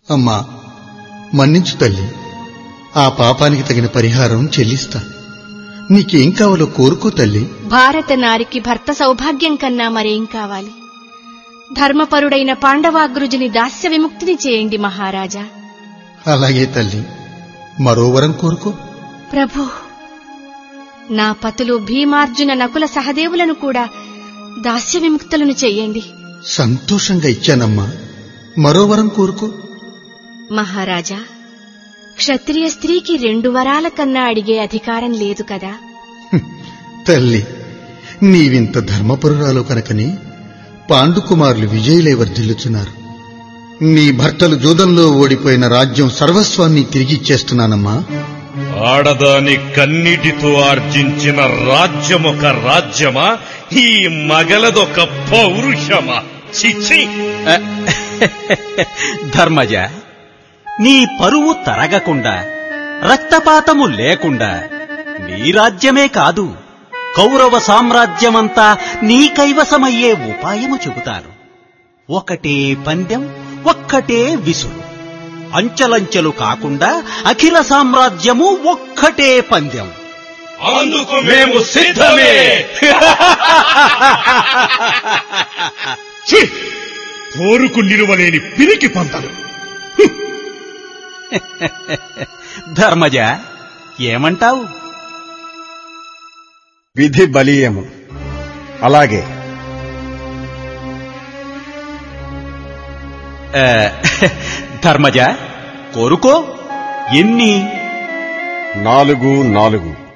అమ్మా మన్నించు తల్లి ఆ పాపానికి తగిన పరిహారం చెల్లిస్తా నీకేం కావాలో కోరుకో తల్లి భారత నారికి భర్త సౌభాగ్యం కన్నా మరేం కావాలి ధర్మపరుడైన పాండవాగ్రుజుని దాస్య విముక్తిని చేయండి మహారాజా అలాగే తల్లి మరో వరం కోరుకో ప్రభు నా పతులు భీమార్జున నకుల సహదేవులను కూడా దాస్య విముక్తులను చెయ్యండి సంతోషంగా ఇచ్చానమ్మా మరో వరం కోరుకో మహారాజా క్షత్రియ స్త్రీకి రెండు వరాల కన్నా అడిగే అధికారం లేదు కదా తల్లి నీవింత ధర్మపరురాలు కనుకనే పాండుకుమారులు విజయులై వర్ధిల్లుచున్నారు నీ భర్తలు జూదంలో ఓడిపోయిన రాజ్యం సర్వస్వాన్ని తిరిగిచ్చేస్తున్నానమ్మా ఆడదాని కన్నిటితో ఆర్జించిన రాజ్యమొక రాజ్యమా ఈ మగలదొక పౌరుషమా చిచ్చి ధర్మజ నీ పరువు తరగకుండా రక్తపాతము లేకుండా నీ రాజ్యమే కాదు కౌరవ సామ్రాజ్యమంతా నీ కైవసమయ్యే ఉపాయము చెబుతాను ఒకటే పందెం ఒక్కటే విసురు అంచెలంచెలు కాకుండా అఖిల సామ్రాజ్యము ఒక్కటే పందెం అందుకు మేము సిద్ధమే ఛీ! పోరుకు నిలువలేని పిరికి పంతలు ధర్మజ ఏమంటావు విధి బలీయము అలాగే ఆ, ధర్మజ కోరుకో ఎన్ని నాలుగు నాలుగు